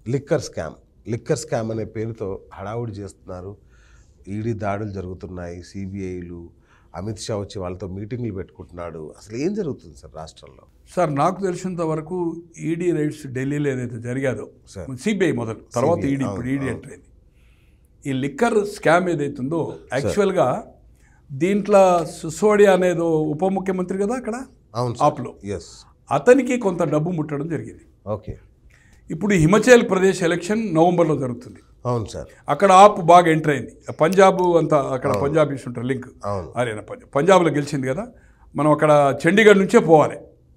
Liquor scam liquor scam అనే పేరుతో హడావుడి చేస్తున్నారు ఈడీ దాడులు జరుగుతున్నాయి సిబిఐలు అమిత్ షా వచ్చి వాళ్ళతో మీటింగ్లు పెట్టుకుంటున్నాడు అసలు ఏం జరుగుతుంది సార్ రాష్ట్రంలో సార్ నాకు తెలిసినంత వరకు ఈడీ రైట్స్ ఢిల్లీలో ఏదైతే జరిగాదో సార్. సిబిఐ మొదలు తర్వాత ఈడీ ఇప్పుడు ఈడీ ఎంటర్ అయింది ఈ లిక్కర్ స్కామ్ ఏదైతుందో యాక్చువల్గా దీంట్లో సిసోడియా అనేదో ఉప ముఖ్యమంత్రి కదా అక్కడ అవును ఆప్లో ఎస్ అతనికి కొంత డబ్బు ముట్టడం జరిగింది ఓకే ఇప్పుడు హిమాచల్ ప్రదేశ్ ఎలక్షన్ నవంబర్లో జరుగుతుంది అవును సార్ అక్కడ ఆప్ బాగా ఎంటర్ అయింది పంజాబ్ అంతా అక్కడ పంజాబీస్ ఉంటారు లింక్ అవును హర్యానా పంజాబ్ పంజాబ్లో గెలిచింది కదా మనం అక్కడ చండీగఢ్ నుంచే పోవాలి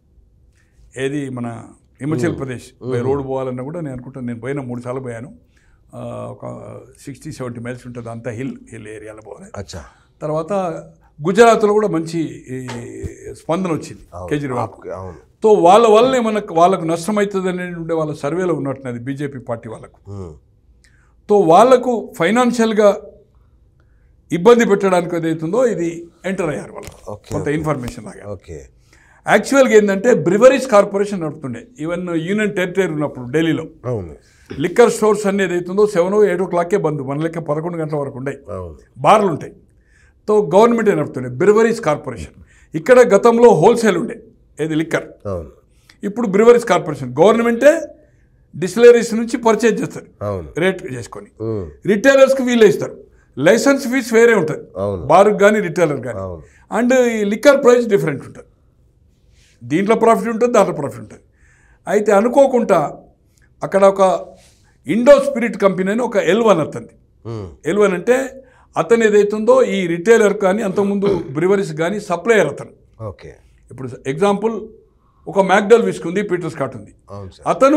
ఏది మన హిమాచల్ ప్రదేశ్ రోడ్డు పోవాలన్నా కూడా నేను అనుకుంటాను నేను పోయినా మూడు సార్లు పోయాను ఆ, ఒక సిక్స్టీ సెవెంటీ మైల్స్ ఉంటుంది అంతా హిల్ హిల్ ఏరియాలో పోవాలి అచ్చా తర్వాత గుజరాత్లో కూడా మంచి ఈ, స్పందన వచ్చింది కేజ్రీవాల్ ఆప్- అవును తో వాళ్ళ వల్లనే మనకు వాళ్ళకు నష్టం అవుతుంది అనేది ఉండే వాళ్ళ సర్వేలో ఉన్నట్టున్నది బీజేపీ పార్టీ వాళ్ళకు ఉమ్. తో వాళ్లకు ఫైనాన్షియల్గా ఇబ్బంది పెట్టడానికి ఏదైతుందో ఇది ఎంటర్ అయ్యారు వాళ్ళు ఓకే కొంత ఇన్ఫర్మేషన్ లాగా ఓకే యాక్చువల్గా ఏంటంటే బ్రివరీస్ కార్పొరేషన్ నడుపుతుండే ఈవెన్ యూనియన్ టెరిటరీ ఉన్నప్పుడు ఢిల్లీలో అవును లిక్కర్ స్టోర్స్ అన్ని ఏదైతుందో సెవెన్ ఎయిట్ ఓ క్లాకే బంద్ మన లెక్క పదకొండు గంటల వరకు ఉండే అవును బార్లు ఉంటాయి తో గవర్నమెంటే నడుపుతుండే బ్రివరీస్ కార్పొరేషన్ ఇక్కడ గతంలో హోల్సేల్ ఉండే ఏది లిక్కర్ అవును ఇప్పుడు బ్రివరీస్ కార్పొరేషన్ గవర్నమెంటే డిస్టిలరీస్ నుంచి పర్చేజ్ చేస్తారు అవును రేట్ చేసుకొని ఉమ్. రిటైలర్స్కి వీళ్ళే ఇస్తారు లైసెన్స్ ఫీస్ వేరే ఉంటుంది అవును బార్కి కానీ రిటైలర్ కానీ అవును అండ్ ఈ లిక్కర్ ప్రైస్ డిఫరెంట్ ఉంటుంది దీంట్లో ప్రాఫిట్ ఉంటుంది దాంట్లో ప్రాఫిట్ ఉంటుంది అయితే అనుకోకుండా అక్కడ ఒక ఇండో స్పిరిట్ కంపెనీ అని ఒక ఎల్వన్ అతంది ఉమ్. ఎల్వన్ అంటే అతను ఏదైతుందో ఈ రిటైలర్ కానీ అంతకుముందు బ్రివరీస్ కానీ సప్లయర్ అతను ఓకే ఇప్పుడు ఎగ్జాంపుల్ ఒక మ్యాక్డల్ విస్క్ ఉంది పీటర్ స్కాట్ ఉంది అవును సార్ అతను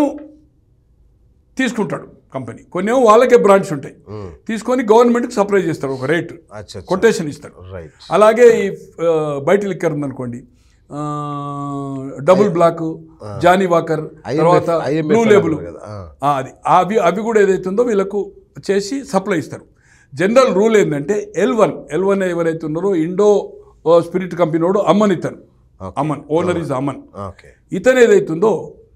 తీసుకుంటాడు కంపెనీ కొన్ని ఏమో వాళ్ళకే బ్రాండ్స్ ఉంటాయి ఉమ్. తీసుకొని గవర్నమెంట్కి సప్లై చేస్తారు ఒక రేట్ అచ్చా అచ్చా. కొటేషన్ ఇస్తాడు రైట్ అలాగే ఈ ఆ, బయట లిక్కర్ ఉందనుకోండి ఆ, double black Johnnie Walker IMF తర్వాత IMF బ్లూ లేబుల్ అన్నారు కదా, ఆ. ఆ, అది అవి అవి కూడా ఏదైతుందో వీళ్ళకు చేసి సప్లై ఇస్తారు జనరల్ రూల్ ఏంటంటే ఎల్ వన్ ఎల్ వన్ ఎవరైతే ఉన్నారో ఇండో స్పిరిట్ కంపెనీ వాడు అమ్మన్ ఇతను Okay. Aman owner is Aman okay ఇతను ఏదైతుందో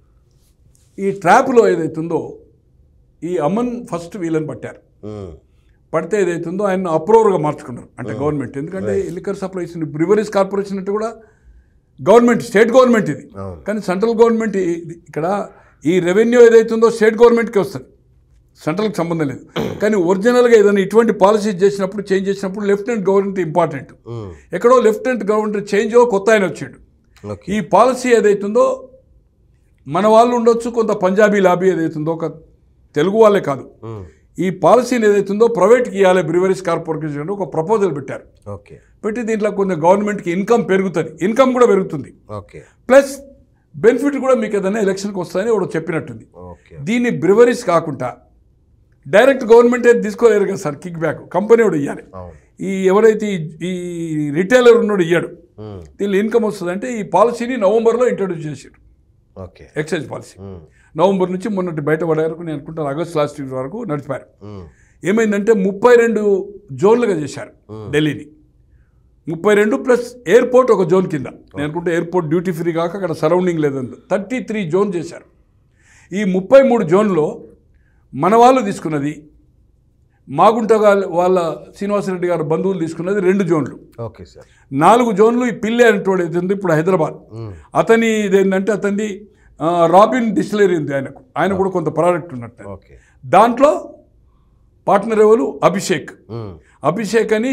ఈ ట్రాప్లో ఏదైతుందో ఈ అమన్ ఫస్ట్ వీళ్ళని పట్టారు ఉమ్. పడితే ఏదైతుందో ఆయన అప్రూవర్గా మార్చుకున్నారు అంటే గవర్నమెంట్ ఎందుకంటే లిక్కర్ సప్లై ఇస్తుంది బ్రివరీస్ కార్పొరేషన్ అంటే కూడా గవర్నమెంట్ స్టేట్ గవర్నమెంట్ ఇది అవును కానీ సెంట్రల్ గవర్నమెంట్ ఈ- ఇక్కడ ఈ రెవెన్యూ ఏదైతుందో స్టేట్ గవర్నమెంట్కి వస్తుంది సెంట్రల్కి సంబంధం లేదు కానీ ఒరిజినల్గా ఏదైనా ఇటువంటి పాలసీ చేసినప్పుడు చేంజ్ చేసినప్పుడు లెఫ్టినెంట్ గవర్నమెంట్ ఇంపార్టెంట్ ఉమ్. ఎక్కడో లెఫ్టినెంట్ గవర్నమెంట్ చేంజ్ కొత్త ఆయన వచ్చాడు ఓకే ఈ పాలసీ ఏదైతుందో మన వాళ్ళు ఉండొచ్చు కొంత పంజాబీ లాబీ ఏదైతుందో ఒక తెలుగు వాళ్ళే కాదు ఉమ్. ఈ పాలసీని ఏదైతుందో ప్రైవేట్కి ఇవ్వాలి బ్రివరీస్ కార్పొరేషన్ ఒక ప్రపోజల్ పెట్టారు ఓకే పెట్టి దీంట్లో కొంచెం గవర్నమెంట్కి ఇన్కమ్ పెరుగుతుంది ఇన్కమ్ కూడా పెరుగుతుంది ఓకే ప్లస్ బెనిఫిట్ కూడా మీకు ఏదైనా ఎలక్షన్కి వస్తాయని వాడు చెప్పినట్టుంది ఓకే దీన్ని బ్రివరీస్ కాకుండా డైరెక్ట్ గవర్నమెంట్ ఏది తీసుకోలేరు కదా సార్ కిక్ బ్యాక్ కంపెనీ వాడు ఇవ్వాలి అవును ఈ ఎవరైతే ఈ- ఈ రిటైలర్ ఉన్నాడు ఇయ్యాడు ఉమ్. దీనిలో ఇన్కమ్ వస్తుందంటే ఈ పాలసీని నవంబర్లో ఇంట్రడ్యూస్ చేశారు okay excise policy um. November నుంచి మొన్నటి బయట వరకు నేను అనుకుంటాను ఆగస్ట్ లాస్ట్ వీక్ వరకు నడిపారు ఉమ్. ఏమైందంటే ముప్పై రెండు జోన్లుగా చేశారు ఢిల్లీని ముప్పై రెండు ప్లస్ ఎయిర్పోర్ట్ ఒక జోన్ కింద నేను అనుకుంటే ఎయిర్పోర్ట్ డ్యూటీ ఫ్రీ కాక అక్కడ సరౌండింగ్ లేదందు థర్టీ త్రీ జోన్ చేశారు ఈ ముప్పై మూడు జోన్లో మన వాళ్ళు తీసుకున్నది మాగుంట గా- వాళ్ళ శ్రీనివాసరెడ్డి గారు బంధువులు తీసుకున్నది రెండు జోన్లు ఓకే సార్ నాలుగు జోన్లు ఈ పిల్లి అనేటువంటి అయితే ఉంది ఇప్పుడు హైదరాబాద్ ఉమ్. అతని ఇదేంటంటే అతనిది ఆ, రాబిన్ డిస్టిలరీ ఉంది ఆయనకు ఆయన కూడా కొంత ప్రోడక్ట్ ఉన్నట్టు ఓకే దాంట్లో పార్ట్నర్ ఎవరు అభిషేక్ ఉమ్. అభిషేక్ అని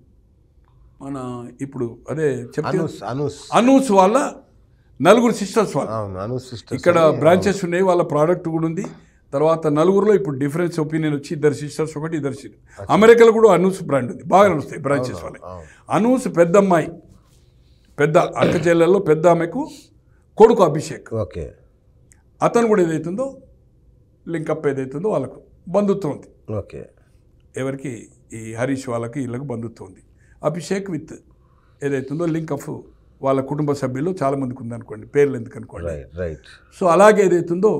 మన ఇప్పుడు అదే చెప్తే అనూస్ అనూస్ అనూస్ వాళ్ళ నలుగురు సిస్టర్స్ వాళ్ళు అవును అనూస్ సిస్టర్ ఇక్కడ బ్రాంచెస్ ఉన్నాయి వాళ్ళ ప్రోడక్ట్ కూడా ఉంది తర్వాత నలుగురులో ఇప్పుడు డిఫరెన్స్ ఒపీనియన్ వచ్చి ఇద్దరు సిస్టర్స్ ఒకటి ఇద్దరు సిస్టర్ అమెరికాలో కూడా అనూస్ బ్రాండ్ ఉంది బాగా నడుస్తాయి బ్రాంచెస్ వాళ్ళకి అవును అనూస్ పెద్ద అమ్మాయి పెద్ద అక్క చెల్లెల్లో పెద్ద ఆమెకు కొడుకు అభిషేక్ ఓకే అతను కూడా ఏదైతుందో లింకప్ ఏదైతుందో వాళ్ళకు బంధుత్వం ఉంది ఓకే ఎవరికి ఈ హరీష్ వాళ్ళకి వీళ్ళకి బంధుత్వం ఉంది అభిషేక్ విత్ ఏదైతుందో లింక్ ఆఫ్ వాళ్ళ కుటుంబ సభ్యులు చాలా మందికి ఉందనుకోండి పేర్లు ఎందుకు అనుకోండి రైట్ రైట్ సో అలాగే ఏదైతుందో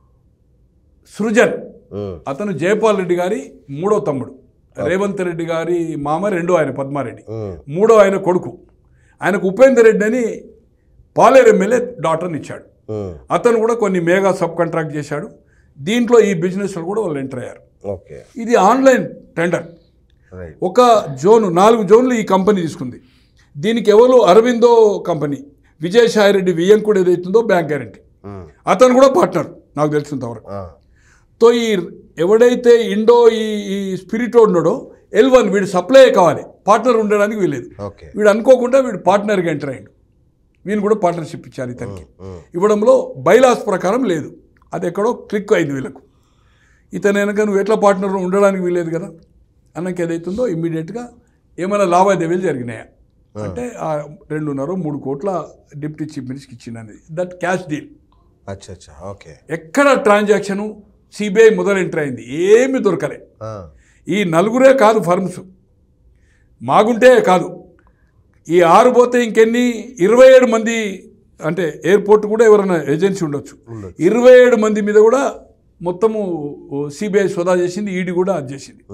సృజన్ ఉమ్. అతను జయపాల్ రెడ్డి గారి మూడో తమ్ముడు రేవంత్ రెడ్డి గారి మామ రెండో ఆయన పద్మారెడ్డి ఉమ్. మూడో ఆయన కొడుకు ఆయనకు ఉపేందర్ రెడ్డి అని పాలేరు ఎమ్మెల్యే డాటర్ని ఇచ్చాడు ఉమ్. అతను కూడా కొన్ని మేఘా సబ్ కాంట్రాక్ట్ చేశాడు దీంట్లో ఈ బిజినెస్లో కూడా వాళ్ళు ఎంటర్ అయ్యారు ఓకే ఇది ఆన్లైన్ టెండర్ రైట్ ఒక జోను నాలుగు జోన్లు ఈ కంపెనీ తీసుకుంది దీనికి ఎవరు అరవిందో కంపెనీ విజయసాయిరెడ్డి వియ్యంకుడు ఏదైతుందో బ్యాంక్ గ్యారంటీ అతను కూడా పార్ట్నర్ నాకు తెలిసినంతవరకు తో ఈ ఎవడైతే ఇండో ఈ ఈ స్పిరిట్ ఉన్నాడో ఎల్ వన్ వీడు సప్లై కావాలి పార్ట్నర్ ఉండడానికి వీలేదు ఓకే వీడు అనుకోకుండా వీడు పార్ట్నర్గా ఎంటర్ అయ్యాడు వీని కూడా పార్ట్నర్షిప్ ఇచ్చారు ఇతనికి ఇవ్వడంలో బైలాస్ ప్రకారం లేదు అది ఎక్కడో క్లిక్ అయింది వీళ్ళకు ఇతను వెనక నువ్వు ఎట్లా పార్ట్నర్ ఉండడానికి వీలేదు కదా అన్నకి ఏదైతుందో ఇమ్మీడియట్గా ఏమైనా లావాదేవీలు జరిగినాయా అంటే ఆ రెండున్నర మూడు కోట్ల డిప్యూటీ చీఫ్ మినిస్టర్కి ఇచ్చింది దట్ క్యాష్ డీల్ అచ్చా అచ్చా ఓకే ఎక్కడ ట్రాన్సాక్షను సిబిఐ మొదలు ఎంటర్ అయింది ఏమీ దొరకలే ఈ నలుగురే కాదు ఫర్మ్స్ మాగుంటే కాదు ఈ ఆరు పోతే ఇంకెన్ని ఇరవై ఏడు మంది అంటే ఎయిర్పోర్ట్ కూడా ఎవరైనా ఏజెన్సీ ఉండొచ్చు ఉండొచ్చు. ఇరవై ఏడు మంది మీద కూడా మొత్తము సిబిఐ సోదా చేసింది ఈడీ కూడా అది చేసింది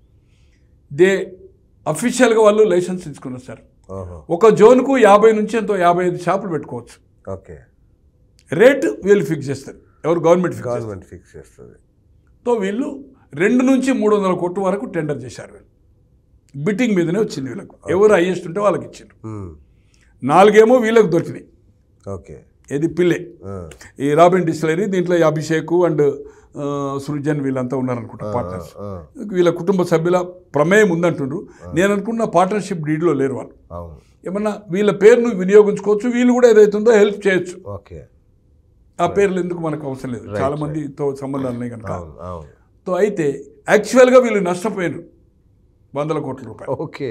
దే అఫీషియల్గా వాళ్ళు లైసెన్స్ తీసుకున్నారు సార్ ఓహో ఒక జోన్కు యాభై నుంచి ఎంతో యాభై ఐదు షాపులు పెట్టుకోవచ్చు ఓకే రేట్ వీళ్ళు ఫిక్స్ చేస్తారు ఎవరు గవర్నమెంట్ ఫిక్స్ చేస్తారు గవర్నమెంట్ ఫిక్స్ చేస్తుంది తో వీళ్ళు రెండు నుంచి మూడు వందల కోట్ల వరకు టెండర్ చేశారు వీళ్ళు బిట్టింగ్ మీదనే వచ్చింది వీళ్ళకు ఎవరు హైయెస్ట్ ఉంటే వాళ్ళకి ఇచ్చారు నాలుగేమో వీళ్ళకి దొరికినాయి ఓకే ఏది పిల్లే ఈ రాబిన్ డిస్టిలరీ దీంట్లో ఈ అభిషేక్ అండ్ ఆ, సృజన్ వీళ్ళంతా ఉన్నారనుకుంటా పార్ట్నర్స్ వీళ్ళ కుటుంబ సభ్యుల ప్రమేయం ఉందంటుండ్రు నేను అనుకున్న పార్ట్నర్షిప్ డీడ్లో లేరు వాళ్ళు అవును ఏమన్నా వీళ్ళ పేరును వినియోగించుకోవచ్చు వీళ్ళు కూడా ఏదైతుందో హెల్ప్ చేయొచ్చు ఓకే ఆ పేర్లు ఎందుకు మనకు అవసరం లేదు చాలా మందితో సంబంధాలు ఉన్నాయి కనుక అవును అవును తో అయితే యాక్చువల్గా వీళ్ళు నష్టపోయారు వందల కోట్ల రూపాయలు ఓకే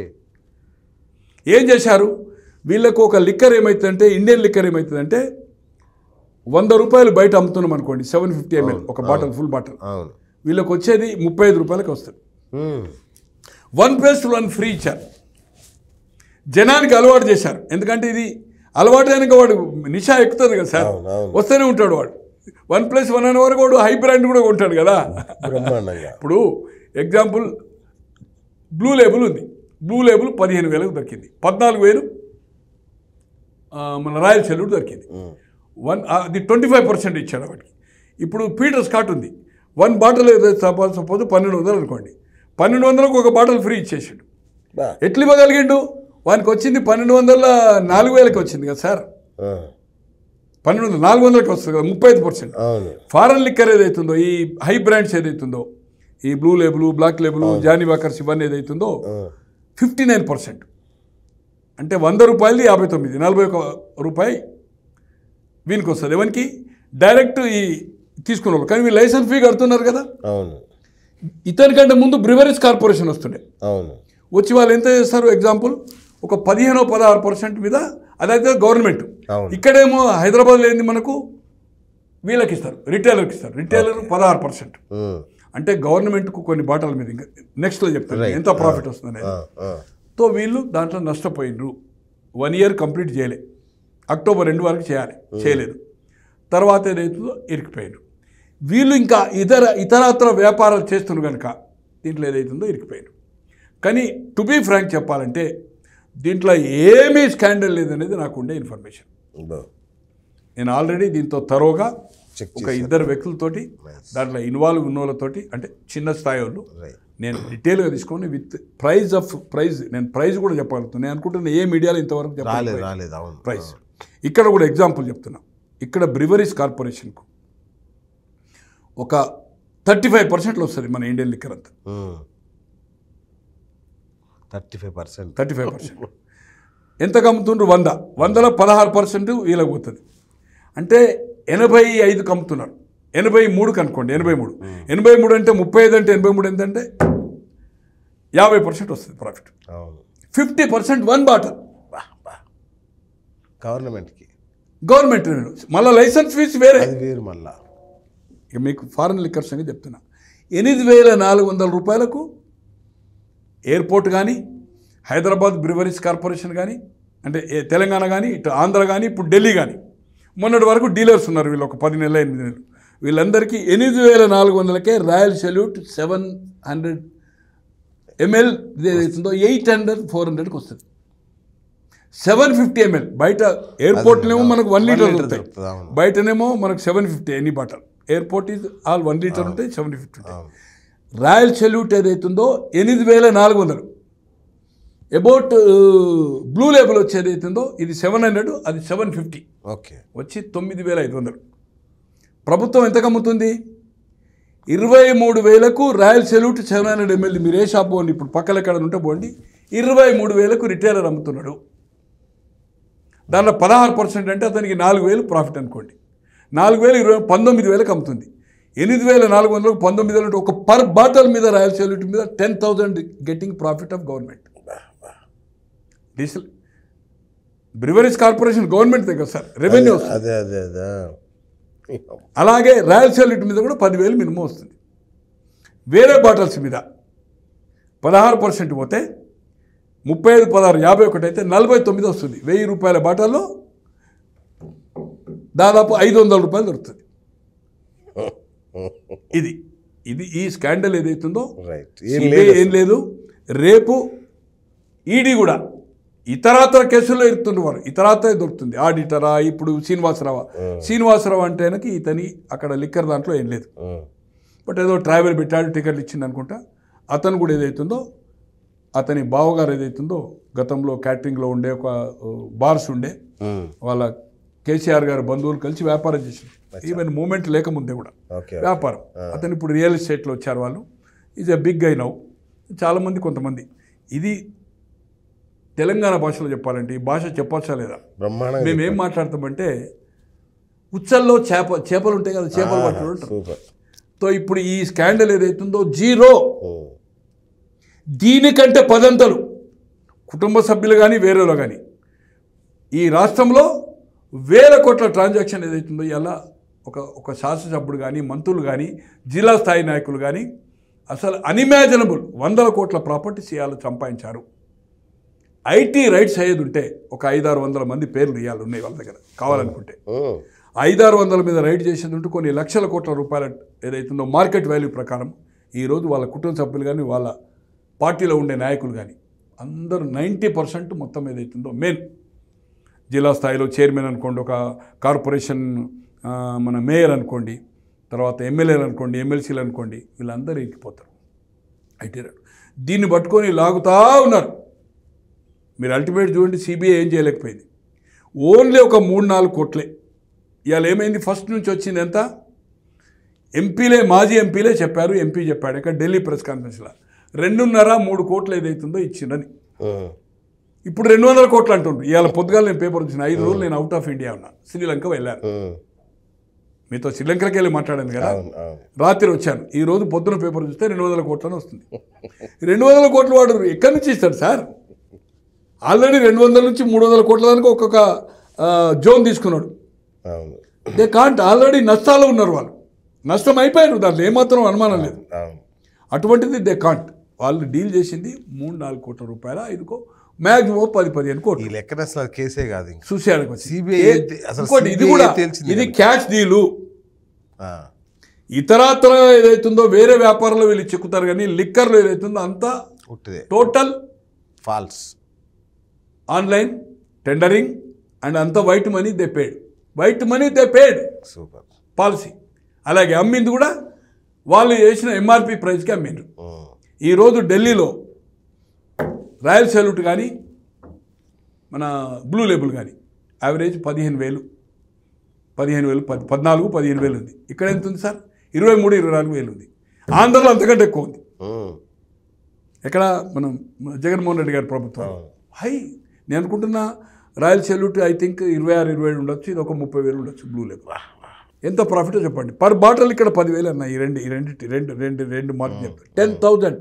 ఏం చేశారు వీళ్ళకు ఒక లిక్కర్ ఏమవుతుందంటే ఇండియన్ లిక్కర్ ఏమవుతుందంటే వంద రూపాయలు బయట అమ్ముతున్నాం అనుకోండి సెవెన్ ఫిఫ్టీ ఎంఎల్ ఒక బాటిల్ ఫుల్ బాటిల్ అవును వీళ్ళకి వచ్చేది ముప్పై ఐదు రూపాయలకి వస్తుంది మ్మ్. వన్ ప్లస్ వన్ ఫ్రీ ఇచ్చారు జనానికి అలవాటు చేశారు ఎందుకంటే ఇది అలవాటు అయినాక వాడు నిషా ఎక్కుతుంది కదా సార్ అవును, అవును. వస్తూనే ఉంటాడు వాడు వన్ ప్లస్ వన్ అనే వరకు వాడు హై బ్రాండ్ కూడా కొంటాడు కదా బ్రహ్మాండంగా ఇప్పుడు ఎగ్జాంపుల్ బ్లూ లేబుల్ ఉంది బ్లూ లేబుల్ పదిహేను వేలకు దొరికింది పద్నాలుగు వేలు ఆ, మన రాయల్ సెల్యూట్ దొరికింది మ్మ్. వన్ అది ట్వంటీ ఫైవ్ పర్సెంట్ ఇచ్చాడు వాడికి ఇప్పుడు పీటర్ స్కాట్ ఉంది వన్ బాటిల్ సపోజ్ సపోజ్ పన్నెండు వందలు అనుకోండి పన్నెండు వందలకు ఒక బాటిల్ ఫ్రీ ఇచ్చేసాడు బా ఎట్లు ఇవ్వగలిగిండు వానికి వచ్చింది పన్నెండు వందల నాలుగు వేలకి వచ్చింది కదా సార్ ఆ, పన్నెండు వందల నాలుగు వందలకి వస్తుంది కదా ముప్పై ఐదు పర్సెంట్ అవును ఫారెన్ లిక్కర్ ఏదైతుందో ఈ హై బ్రాండ్స్ ఏదైతుందో ఈ blue label black label Johnnie Walkers ఇవన్నీ ఏదైతుందో ఆ, ఫిఫ్టీ నైన్ పర్సెంట్ అంటే వంద రూపాయలది యాభై తొమ్మిది నలభై ఒక రూపాయి వీనికి వస్తుంది ఎవరికి డైరెక్ట్ ఈ తీసుకున్న వాళ్ళు కానీ వీళ్ళు లైసెన్స్ ఫీ కడుతున్నారు కదా అవును ఇతనికంటే ముందు బ్రివరీస్ కార్పొరేషన్ వస్తుండే అవును వచ్చి వాళ్ళు ఎంత చేస్తారు ఎగ్జాంపుల్ ఒక పదిహేనో పదహారు పర్సెంట్ మీద అదైతే గవర్నమెంట్ అవును. ఇక్కడేమో హైదరాబాద్లో ఏంది మనకు వీళ్ళకి ఇస్తారు రిటైలర్కి ఇస్తారు రిటైలర్ పదహారు పర్సెంట్ మ్మ్. అంటే గవర్నమెంట్కు కొన్ని బాటల మీద ఇంకా నెక్స్ట్లో చెప్తారు Right. ఎంత ప్రాఫిట్ వస్తుంది ఆ, ఆ. తో వీళ్ళు దాంట్లో నష్టపోయినరు వన్ ఇయర్ కంప్లీట్ చేయలే అక్టోబర్ రెండు వరకు చేయాలి చేయలేదు తర్వాత ఏదైతుందో ఇరికిపోయారు వీళ్ళు ఇంకా ఇతర ఇతరత్ర వ్యాపారాలు చేస్తున్నారు కనుక దీంట్లో ఏదైతుందో ఇరికిపోయారు కానీ టు బీ ఫ్రాంక్ చెప్పాలంటే దీంట్లో ఏమీ స్కాండల్ లేదనేది నాకు ఉండే ఇన్ఫర్మేషన్ బా. నేను ఆల్రెడీ దీంతో తరోగా చెక్ ఒక ఇద్దరు వ్యక్తులతోటి దాంట్లో ఇన్వాల్వ్ ఉన్న వాళ్ళతోటి అంటే చిన్న స్థాయి వాళ్ళు రైట్ నేను డీటెయిల్గా తీసుకొని విత్ ప్రైజ్ ఆఫ్ ప్రైజ్ నేను ప్రైజ్ కూడా చెప్పగలుగుతాను నేను అనుకుంటున్నా ఏ మీడియాలో ఇంతవరకు రాలేదు చెప్పాలి రాలేదు అవును ప్రైజ్ ఇక్కడ కూడా ఎగ్జాంపుల్ చెప్తున్నా ఇక్కడ బ్రివరీస్ కార్పొరేషన్కు ఒక థర్టీ ఫైవ్ పర్సెంట్లో వస్తుంది మన ఇండియన్ లిక్కర్ అంతా thirty five percent thirty five percent ఎంతకు అమ్ముతుండ్రు వంద వందలో పదహారు పర్సెంట్ వీళ్ళకి పోతుంది అంటే ఎనభై ఐదుకి అమ్ముతున్నారు ఎనభై మూడుకి అనుకోండి ఎనభై మూడు ఎనభై మూడు అంటే ముప్పై ఐదు అంటే ఎనభై మూడు ఎంతంటే యాభై పర్సెంట్ వస్తుంది ప్రాఫిట్ అవును ఫిఫ్టీ పర్సెంట్ వన్ బాటల్ బా బా గవర్నమెంట్కి గవర్నమెంట్ మళ్ళీ లైసెన్స్ ఫీజు వేరే అది వేరు మళ్ళా ఇక మీకు ఫారెన్ లిక్కర్స్ అని చెప్తున్నా ఎనిమిది వేల నాలుగు వందల రూపాయలకు ఎయిర్పోర్ట్ కానీ హైదరాబాద్ బ్రివరీస్ కార్పొరేషన్ కానీ అంటే ఏ- తెలంగాణ కానీ ఇటు ఆంధ్ర కానీ ఇప్పుడు ఢిల్లీ కానీ మొన్నటి వరకు డీలర్స్ ఉన్నారు వీళ్ళు ఒక పది నెలలు ఎనిమిది నెలలు వీళ్ళందరికీ ఎనిమిది వేల నాలుగు వందలకే royal salute seven hundred ML ఏదైతుందో ఎయిట్ హండ్రెడ్ ఫోర్ హండ్రెడ్కి వస్తుంది సెవెన్ ఫిఫ్టీ ఎంఎల్ బయట ఎయిర్పోర్ట్లేమో మనకు వన్ లీటర్ లీటర్ దొరుకుతాయి దొరుకుతుంది, అవును. బయటనేమో మనకు seven fifty any bottle airport is all one litre ఉంటాయి సెవెన్ ఫిఫ్టీ ఉంటాయి అవును రాయల్ సెల్యూట్ ఏదైతుందో ఎనిమిది వేల నాలుగు వందలు అబౌట్ బ్లూ లేబుల్ వచ్చేది అవుతుందో ఇది సెవెన్ హండ్రెడ్ అది సెవెన్ ఫిఫ్టీ ఓకే వచ్చి తొమ్మిది వేల ఐదు వందలు ప్రభుత్వం ఎంత అమ్ముతుంది ఇరవై మూడు వేలకు royal salute seven hundred ML మీరు ఏ షాప్ పోండి ఇప్పుడు పక్కన ఎక్కడ ఉంటే పోండి ఇరవై మూడు వేలకు రిటైలర్ అమ్ముతున్నాడు దాంట్లో పదహారు పర్సెంట్ అంటే అతనికి నాలుగు వేలు ప్రాఫిట్ అనుకోండి నాలుగు వేలు ఇరవై పంతొమ్మిది వేలకు అమ్ముతుంది ఎనిమిది వేల నాలుగు వందలకు పంతొమ్మిది వేలు అంటే ఒక పర్ బాటిల్ మీద రాయల్ సెల్యూట్ మీద ten thousand getting profit of government డీజిల్ బ్రివరీస్ కార్పొరేషన్ గవర్నమెంట్ దగ్గర సార్ రెవెన్యూ అదే అదే అదే అలాగే రాయల్ సెల్యూట్ మీద కూడా పదివేలు మినిమం వస్తుంది వేరే బాటిల్స్ మీద పదహారు పర్సెంట్ పోతే ముప్పై ఐదు పదహారు యాభై ఒకటి అయితే నలభై తొమ్మిది వస్తుంది వెయ్యి రూపాయల బాటిల్లో దాదాపు ఐదు వందల రూపాయలు దొరుకుతుంది ఇది ఇది ఈ స్కాండల్ ఏదైతుందో రైట్ ఏం CBI లేదు ఏం లేదు రేపు ఈడీ కూడా ఇతరాతర కేసుల్లో ఇరుతున్నవారు ఇతరాతర దొరుకుతుంది ఆడిటరా ఇప్పుడు శ్రీనివాసరావు శ్రీనివాసరావు అంటే ఆయనకి ఇతని అక్కడ లిక్కర్ దాంట్లో ఏం లేదు ఉమ్. బట్ ఏదో ట్రావెల్ పెట్టాడు టికెట్లు ఇచ్చింది అనుకుంటా అతను కూడా ఏదైతుందో అతని బావగారు ఏదైతుందో గతంలో క్యాటరింగ్లో ఉండే ఒక ఓ, బార్స్ ఉండే ఉమ్. వాళ్ళ కేసీఆర్ గారు బంధువులు కలిసి వ్యాపారం చేసింది ఈవెన్ మూమెంట్ లేకముందే కూడా ఓకే వ్యాపారం అతను ఇప్పుడు రియల్ ఎస్టేట్లో వచ్చారు వాళ్ళు is a big guy now చాలామంది కొంతమంది ఇది తెలంగాణ భాషలో చెప్పాలంటే ఈ భాష చెప్పొచ్చా లేదా బ్రహ్మాండంగా మేము ఏం మాట్లాడతామంటే ఉచ్చల్లో చేప చేపలు ఉంటాయి కదా చేపలు పట్టుడు అంటారు సూపర్ సో ఇప్పుడు ఈ స్కాండల్ ఏదైతుందో జీరో ఉమ్. దీనికంటే పదంతలు కుటుంబ సభ్యులు కానీ వేరేలో కానీ ఈ రాష్ట్రంలో వేల కోట్ల ట్రాన్సాక్షన్ ఏదైతుందో ఇలా ఒక ఒక శాసనసభ్యుడు కానీ మంత్రులు కానీ జిల్లా స్థాయి నాయకులు కానీ అసలు అన్ఇమాజినబుల్ వందల కోట్ల ప్రాపర్టీస్ ఇవాళ సంపాదించారు ఐటీ రైట్స్ అయ్యేది ఉంటే ఒక ఐదారు వందల మంది పేర్లు ఇవాళ ఉన్నాయి వాళ్ళ దగ్గర కావాలనుకుంటే ఉమ్. ఐదారు వందల మీద రైడ్ చేసేది ఉంటే కొన్ని లక్షల కోట్ల రూపాయల ఏదైతుందో మార్కెట్ వాల్యూ ప్రకారం ఈరోజు వాళ్ళ కుటుంబ సభ్యులు కానీ వాళ్ళ పార్టీలో ఉండే నాయకులు కానీ అందరూ నైంటీ పర్సెంట్ మొత్తం ఏదైతుందో మెయిన్ జిల్లా స్థాయిలో చైర్మన్ అనుకోండి ఒక కార్పొరేషన్ ఆ, మన మేయర్ అనుకోండి తర్వాత ఎమ్మెల్యేలు అనుకోండి ఎమ్మెల్సీలు అనుకోండి వీళ్ళందరూ ఎక్కిపోతారు ఐటీ రైడ్ దీన్ని పట్టుకొని లాగుతా ఉన్నారు మీరు అల్టిమేట్ చూడండి సిబిఐ ఏం చేయలేకపోయింది ఓన్లీ ఒక మూడు నాలుగు కోట్లే ఇవాళ ఏమైంది ఫస్ట్ నుంచి వచ్చింది ఎంత ఎంపీలే మాజీ ఎంపీలే చెప్పారు ఎంపీ చెప్పాడు ఇక్కడ ఢిల్లీ ప్రెస్ కాన్ఫరెన్స్లో రెండున్నర మూడు కోట్లు ఏదైతుందో ఇచ్చిండని ఉమ్. ఇప్పుడు రెండు వందల కోట్లు అంటుండ్రు ఇవాళ పొద్దుగాల నేను పేపర్ వచ్చిన ఐదు రోజులు నేను అవుట్ ఆఫ్ ఇండియా ఉన్నా శ్రీలంక వెళ్ళాను ఉమ్. మీతో శ్రీలంకకి వెళ్ళి మాట్లాడాను కదా అవును అవును రాత్రి వచ్చాను ఈ రోజు పొద్దున పేపర్ చూస్తే రెండు వందల కోట్లని వస్తుంది రెండు వందల కోట్లు వాడు ఎక్కడి నుంచి ఇస్తాడు సార్ ఆల్రెడీ రెండు వందల నుంచి మూడు వందల కోట్ల దానికి ఒక్కొక్క ఆ, జోన్ తీసుకున్నాడు అవును దే కాంట్ ఆల్రెడీ నష్టాలు ఉన్నారు వాళ్ళు నష్టం అయిపోయారు దాంట్లో ఏమాత్రం అనుమానం లేదు అవును అటువంటిది దే కాంట్ వాళ్ళు డీల్ చేసింది మూడు నాలుగు కోట్ల రూపాయల ఐదుకో మ్యాక్సిమం పది పదిహేను ఈ కోట్లు లెక్కన అసలు అది కేసే కాదు ఇంక చూసేయానికి వచ్చి CBI ఏ- ఏంటి? అసలు ఇంకోటి ఇది CBI కూడా తేల్చింది ఇది కదా. క్యాష్ డీలు ఆ. ఇతరాతర ఏదైతుందో వేరే వ్యాపారంలో వీళ్ళు చిక్కుతారు కానీ లిక్కర్లో ఏదైతుందో అంతా ఉట్టిదే total false online tendering and అంతా white money they paid white money they paid super policy అలాగే అమ్మింది కూడా వాళ్ళు చేసిన ఎంఆర్పి ప్రైస్కి అమ్మిండ్రు ఉమ్. ఈరోజు ఢిల్లీలో రాయల్ సెల్యూట్ కానీ మన బ్లూ లేబుల్ కానీ యావరేజ్ పదిహేను వేలు పదిహేను వేలు పది పద్నాలుగు పదిహేను వేలు ఉంది ఇక్కడ ఎంత ఉంది సార్ ఇరవై మూడు ఇరవై నాలుగు వేలు ఉంది ఆంధ్రలో అంతకంటే ఎక్కువ ఉంది ఉమ్. ఎక్కడ మనం మన జగన్మోహన్ రెడ్డి గారి ప్రభుత్వం అవును. హై నేను అనుకుంటున్నా రాయల్ సెల్యూట్ ఐ థింక్ ఇరవై ఆరు ఇరవై ఏడు ఉండొచ్చు ఇది ఒక ముప్పై వేలు ఉండొచ్చు బ్లూ లేబుల్ ఎంత ప్రాఫిట్ చెప్పండి పర్ బాటిల్ ఇక్కడ పదివేలు అన్న ఈ రెండు ఈ రెండింటి రెండు రెండు రెండు మార్క్ చెప్పారు టెన్ థౌజండ్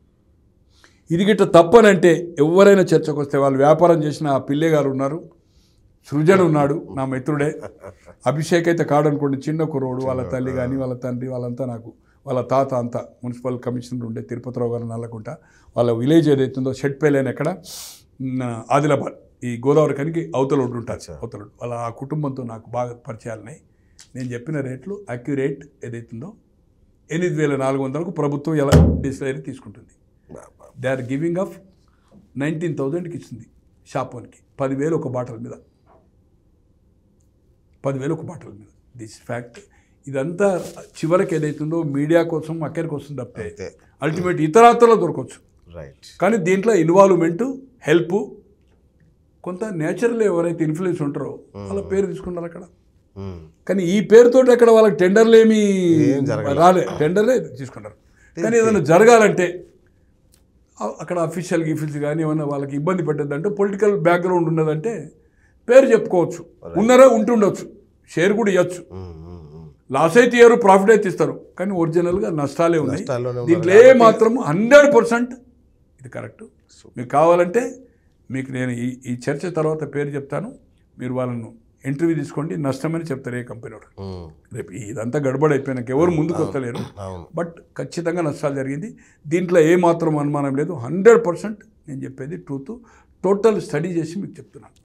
ఇది గిట్ట తప్పనంటే ఎవరైనా చర్చకు వస్తే వాళ్ళు వ్యాపారం చేసిన ఆ పిల్లే గారు ఉన్నారు సృజన్ ఉన్నాడు నా మిత్రుడే అభిషేక్ అయితే కాడనుకోండి చిన్న కుర్రోడు వాళ్ళ తల్లి కానీ వాళ్ళ తండ్రి వాళ్ళంతా నాకు వాళ్ళ తాత అంతా మున్సిపల్ కమిషనర్ ఉండే తిరుపతిరావు గారు నల్లకుంట వాళ్ళ విలేజ్ ఏదైతుందో షెట్పేల్ అని ఎక్కడ మ్, ఆదిలాబాద్ ఈ గోదావరి కనికి అవతల ఒడ్డు ఉంటుంది అవతల ఒడ్డు. వాళ్ళ ఆ కుటుంబంతో నాకు బాగా పరిచయాలున్నాయి నేను చెప్పిన రేట్లు అక్యురేట్ ఏదైతుందో ఎనిమిది వేల నాలుగు వందలకు ప్రభుత్వం ఎలా డిస్లరీ తీసుకుంటుంది they are giving of nineteen థౌజండ్కి ఇస్తుంది షాప్ వన్కి పదివేలు ఒక బాటిల్ మీద పదివేలు ఒక బాటిల్ మీద దిస్ ఫ్యాక్ట్ ఇదంతా చివరికి ఏదైతుందో మీడియా కోసం అక్కడికి వస్తుంది తప్పితే అంతే అల్టిమేట్ ఇతరాత్రలో దొరకవచ్చు రైట్ కానీ దీంట్లో ఇన్వాల్వ్మెంట్ హెల్ప్ కొంత నేచురల్ ఎవరైతే ఇన్ఫ్లుయెన్స్ ఉంటారో వాళ్ళ పేరు తీసుకున్నారు అక్కడ కానీ ఈ పేరుతో అక్కడ వాళ్ళకి టెండర్లు ఏమి ఏం జరగలేదు. రాలే టెండర్లే తీసుకున్నారు కానీ ఏదైనా జరగాలంటే అ- అక్కడ అఫీషియల్ గిఫీల్స్ కానీ ఏమైనా వాళ్ళకి ఇబ్బంది పెట్టద్దంటే పొలిటికల్ బ్యాక్గ్రౌండ్ ఉన్నదంటే పేరు చెప్పుకోవచ్చు ఉన్నారా ఉంటుండొచ్చు షేర్ కూడా ఇవ్వచ్చు లాస్ అయితే ఇయ్యరు ప్రాఫిట్ అయితే ఇస్తారు కానీ ఒరిజినల్గా నష్టాలే ఉన్నాయి నష్టాల్లోనే ఉన్నారు దీంట్లో ఏ మాత్రం హండ్రెడ్ పర్సెంట్ ఇది కరెక్ట్ మీకు కావాలంటే మీకు నేను ఈ ఈ చర్చ తర్వాత పేరు చెప్తాను మీరు వాళ్ళను ఇంటర్వ్యూ తీసుకోండి నష్టమని చెప్తారు ఏ కంపెనీ వాడు రేపు ఇదంతా గడబడ అయిపోయినాక ఎవరు ముందుకు వస్తలేరు అవును బట్ ఖచ్చితంగా నష్టాలు జరిగింది దీంట్లో ఏ మాత్రం అనుమానం లేదు హండ్రెడ్ పర్సెంట్ నేను చెప్పేది ట్రూత్ టోటల్ స్టడీ చేసి మీకు చెప్తున్నాను